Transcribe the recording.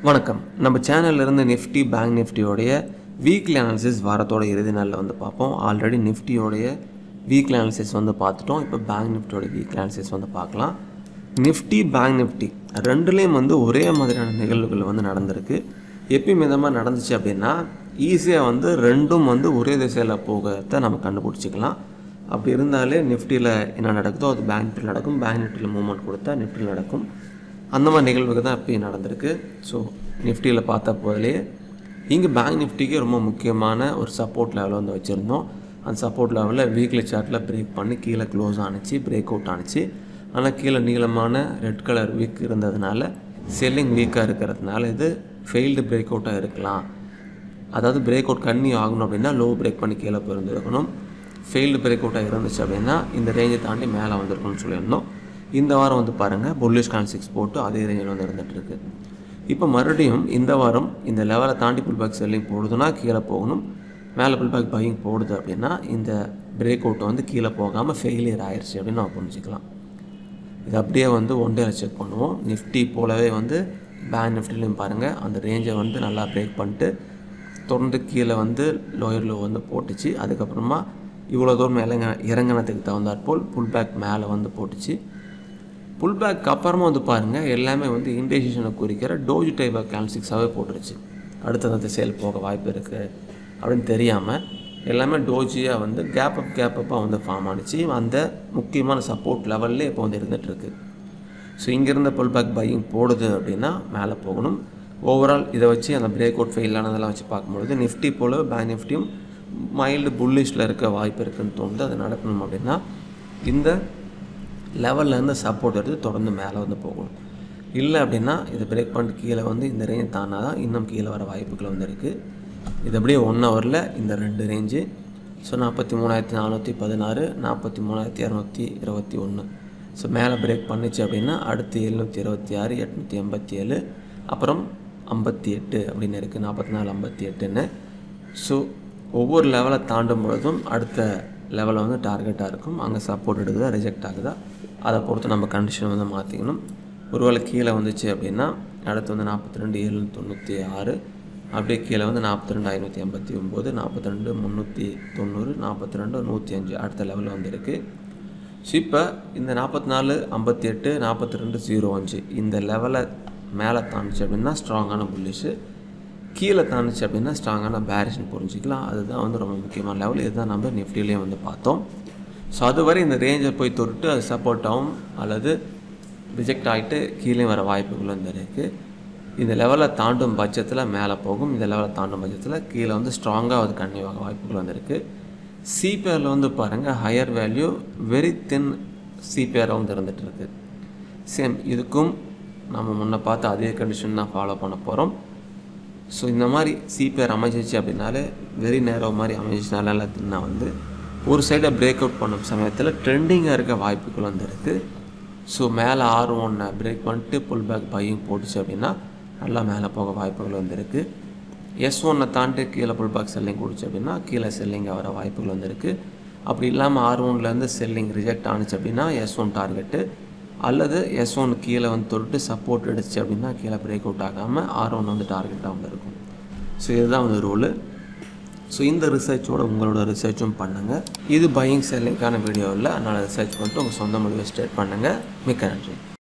வணக்கம் நம்ம சேனல்ல இருந்து நிஃப்டி பேங்க் நிஃப்டியோடைய வீக்லி அனாலிசிஸ் வாரத்தோட இறுதி நாளில் வந்து பார்ப்போம் ஆல்ரெடி நிஃப்டியோடைய வீக்லி அனாலிசிஸ் வந்து பார்த்துட்டோம் இப்போ பேங்க் நிஃப்டியோட வீக்லி அனாலிசிஸ் வந்து பார்க்கலாம் நிஃப்டி பேங்க் நிஃப்டி ரெண்டுலேயும் வந்து ஒரே மாதிரியான நிகழ்வுகள் வந்து நடந்திருக்கு எப்பயும் இந்த மாதிரி நடந்துச்சு அப்படின்னா ஈஸியாக வந்து ரெண்டும் வந்து ஒரே திசையில் போகிறத நம்ம கண்டுபிடிச்சிக்கலாம் அப்படி இருந்தாலே நிஃப்டியில் என்ன நடக்குதோ அது பேங்க் நிஃப்டியில் நடக்கும் பேங்க் நிஃப்டியில் மூவ்மெண்ட் கொடுத்தா நிஃப்டியில் நடக்கும் அந்த மாதிரி நிகழ்வுகள் தான் இப்போயும் நடந்திருக்கு ஸோ நிஃப்டியில் பார்த்த போதிலே இங்கே பேங்க் நிஃப்டிக்கு ரொம்ப முக்கியமான ஒரு சப்போர்ட் லெவல் வந்து வச்சுருந்தோம் அந்த சப்போர்ட் லெவலில் வீக்லி சார்ட்டில் பிரேக் பண்ணி கீழே க்ளோஸ் ஆணுச்சு பிரேக் அவுட் ஆணுச்சு ஆனால் கீழே நீளமான ரெட் கலர் வீக் இருந்ததுனால செல்லிங் வீக்காக இருக்கிறதுனால இது ஃபெயில்டு பிரேக் அவுட்டாக இருக்கலாம் அதாவது பிரேக் அவுட் கண்ணி ஆகணும் அப்படின்னா லோ பிரேக் பண்ணி கீழே போயிருந்துருக்கணும் ஃபெயில்டு பிரேக் அவுட்டாக இருந்துச்சு அப்படின்னா இந்த ரேஞ்சை தாண்டி மேலே வந்திருக்கும்னு சொல்லியிருந்தோம் இந்த வாரம் வந்து பாருங்கள் புல்லிஷ் கான்சிக்ஸ் போட்டு அதே ரேஞ்சில் வந்து இருந்துட்டு இருக்கு இப்போ மறுபடியும் இந்த வாரம் இந்த லெவலை தாண்டி புல் பேக் செல்லிங் போடுதுன்னா கீழே போகணும் மேலே புல் பேக் பையிங் போடுது அப்படின்னா இந்த பிரேக் அவுட்டை வந்து கீழே போகாமல் ஃபெயிலியர் ஆயிடுச்சு அப்படின்னு நம்ம புரிஞ்சுக்கலாம் இது அப்படியே வந்து ஒன் டேல செக் பண்ணுவோம் நிஃப்டி போலவே வந்து பேங்க் நிஃப்டிலையும் பாருங்கள் அந்த ரேஞ்சை வந்து நல்லா பிரேக் பண்ணிட்டு தொடர்ந்து கீழே வந்து லோயர் லோ வந்து போட்டுச்சு அதுக்கப்புறமா இவ்வளோ தூரம் இறங்க இறங்கினதுக்கு தகுந்தாற்போல் புல் பேக் மேலே வந்து போட்டுச்சு புல் பேக் அப்புறமா வந்து பாருங்கள் எல்லாமே வந்து இண்டேஷனை குறிக்கிற டோஜ் டைப் ஆஃப் கேல்சிக்ஸாகவே போட்டுருச்சு அடுத்தடுத்த சேல் போக வாய்ப்பு இருக்குது அப்படின்னு தெரியாமல் எல்லாமே டோஜியாக வந்து கேப் அப் கேப் அப்பாக வந்து ஃபார்ம் ஆனிச்சு அந்த முக்கியமான சப்போர்ட் லெவல்லே இப்போ வந்து இருந்துகிட்ருக்கு ஸோ இங்கேருந்து புல் பேக் பையிங் போடுது அப்படின்னா மேலே போகணும் ஓவரால் இதை வச்சு அந்த பிரேக் அவுட் ஃபெயில் ஆனதெல்லாம் வச்சு பார்க்கும்பொழுது நிஃப்டி போல பேங்க் நிஃப்டியும் மைல்டு புல்லிஷில் இருக்க வாய்ப்பு இருக்குன்னு தோணுது அது நடக்கணும் அப்படின்னா இந்த லெவல்லேருந்து சப்போர்ட் எடுத்து தொடர்ந்து மேலே வந்து போகணும் இல்லை அப்படின்னா இது பிரேக் பண்ணிட்டு கீழே வந்து இந்த ரேஞ்ச் தானா தான் இன்னும் கீழே வர வாய்ப்புகள் வந்து இருக்குது இது அப்படியே ஒன் ஹவரில் இந்த ரெண்டு ரேஞ்சு ஸோ நாற்பத்தி மூணாயிரத்தி நானூற்றி பதினாறு நாற்பத்தி மூணாயிரத்தி இரநூத்தி இருபத்தி ஒன்று ஸோ மேலே பிரேக் பண்ணிச்சு அப்படின்னா அடுத்து எழுநூற்றி இருபத்தி ஆறு எட்நூற்றி எண்பத்தி ஏழு அப்புறம் ஐம்பத்தி எட்டு அப்படின்னு இருக்குது நாற்பத்தி நாலு ஐம்பத்தி எட்டுன்னு ஸோ ஒவ்வொரு லெவலை தாண்டும் பொழுதும் அடுத்த லெவலில் வந்து டார்கெட்டாக இருக்கும் அங்கே சப்போர்ட் எடுக்குதா ரிஜெக்ட் ஆகுதா அதை பொறுத்து நம்ம கண்டிஷன் வந்து மாற்றிக்கணும் ஒருவேளை கீழே வந்துச்சு அப்படின்னா அடுத்து வந்து நாற்பத்தி ரெண்டு ஏழ்நூற்றி தொண்ணூற்றி ஆறு அப்படியே கீழே வந்து நாற்பத்தி ரெண்டு ஐநூற்றி எண்பத்தி ஒம்பது நாற்பத்தி ரெண்டு முந்நூற்றி தொண்ணூறு நாற்பத்தி ரெண்டு நூற்றி அஞ்சு அடுத்த லெவலில் வந்து இருக்குது ஸோ இப்போ இந்த நாற்பத்தி நாலு ஐம்பத்தி எட்டு நாற்பத்தி ரெண்டு ஜீரோ அஞ்சு இந்த லெவலை மேலே தாண்டுச்சு அப்படின்னா ஸ்ட்ராங்கான புல்லிஷு கீழே தாண்டுச்சு அப்படின்னா ஸ்ட்ராங்கான பேரிஷ்னு புரிஞ்சிக்கலாம் அதுதான் வந்து ரொம்ப முக்கியமான லெவல் இதுதான் நம்ம நிஃப்டிலேயே வந்து பார்த்தோம் ஸோ அதுவரை இந்த ரேஞ்சை போய் தொட்டு அது சப்போர்ட் ஆகும் அல்லது ரிஜெக்ட் ஆகிட்டு கீழே வர வாய்ப்புகள் வந்து இருக்குது இந்த லெவலில் தாண்டும் பட்சத்தில் மேலே போகும் இந்த லெவலில் தாண்டும் பட்சத்தில் கீழே வந்து ஸ்ட்ராங்காக அது கன்னியூவாக வாய்ப்புகள் வந்திருக்கு சிபிஆரில் வந்து பாருங்கள் ஹையர் வேல்யூ வெரி தின் சிபிஆராக வந்து இருந்துகிட்டு இருக்கு சேம் இதுக்கும் நம்ம முன்ன பார்த்து அதே கண்டிஷன் தான் ஃபாலோ பண்ண போகிறோம் ஸோ இந்த மாதிரி சிபிஆர் அமைஞ்சிச்சு அப்படின்னாலே வெரி நேரோ மாதிரி அமைஞ்சிச்சுனால எல்லாத்துனா வந்து ஒரு சைடை பிரேக் அவுட் பண்ணும் சமயத்தில் ட்ரெண்டிங்காக இருக்க வாய்ப்புகள் வந்து இருக்குது ஸோ மேலே ஆறு ஒன்றை பிரேக் பண்ணிட்டு புல் பேக் பையிங் போட்டுச்சு அப்படின்னா நல்லா மேலே போக வாய்ப்புகள் வந்து இருக்குது எஸ் ஒன்னை தாண்டி கீழே புல் பேக் செல்லிங் கொடுச்சு அப்படின்னா கீழே செல்லிங் வர வாய்ப்புகள் வந்து இருக்குது அப்படி இல்லாமல் ஆர் ஒன்லேருந்து செல்லிங் ரிஜெக்ட் ஆணுச்சு அப்படின்னா எஸ் ஒன் டார்கெட்டு அல்லது எஸ் ஒன் கீழே வந்து தொட்டு சப்போர்ட் அடிச்சு அப்படின்னா கீழே பிரேக் அவுட் ஆகாமல் ஆர் ஒன் வந்து டார்கெட்டாக வந்து இருக்கும் ஸோ இதுதான் வந்து ரூலு ஸோ இந்த ரிசர்ச்சோட உங்களோட ரிசர்ச்சும் பண்ணுங்கள் இது பையிங் செல்லிங்கான வீடியோ இல்லை அதனால் ரிசர்ச் பண்ணிட்டு உங்கள் சொந்த முடிவை ஸ்டேட் பண்ணுங்கள் மிக்க நன்றி